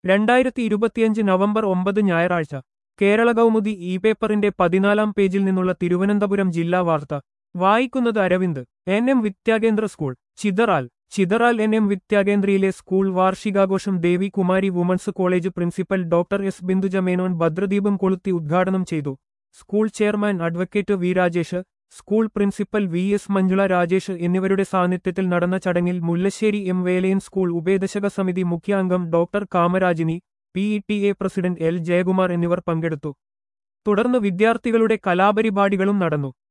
രണ്ടായിരത്തി ഇരുപത്തിയഞ്ച് നവംബർ ഒമ്പത് ഞായറാഴ്ച കേരള കൗമുദി ഇ പേപ്പറിന്റെ പതിനാലാം പേജിൽ നിന്നുള്ള തിരുവനന്തപുരം ജില്ലാ വാർത്ത വായിക്കുന്നത് Aravind N M Vidyakendra school Chitharal Chitharal N M വിദ്യാകേന്ദ്രയിലെ സ്കൂൾ വാർഷികാഘോഷം Devi Kumari women's college principal doctor S Binduja Menon ഭദ്രദീപം കൊളുത്തി ഉദ്ഘാടനം ചെയ്തു school chairman advocate V Rajesh school principal V S Manjula Rajesh എന്നിവരുടെ സാന്നിധ്യത്തിൽ നടന്ന ചടങ്ങിൽ മുല്ലശ്ശേരി എം വേലയൻ സ്കൂൾ ഉപേദശക സമിതി മുഖ്യ അംഗം doctor Kamarajini P E T A president L Jayakumar എന്നിവർ പങ്കെടുത്തു തുടർന്ന് വിദ്യാർത്ഥികളുടെ കലാപരിപാടികളും നടന്നു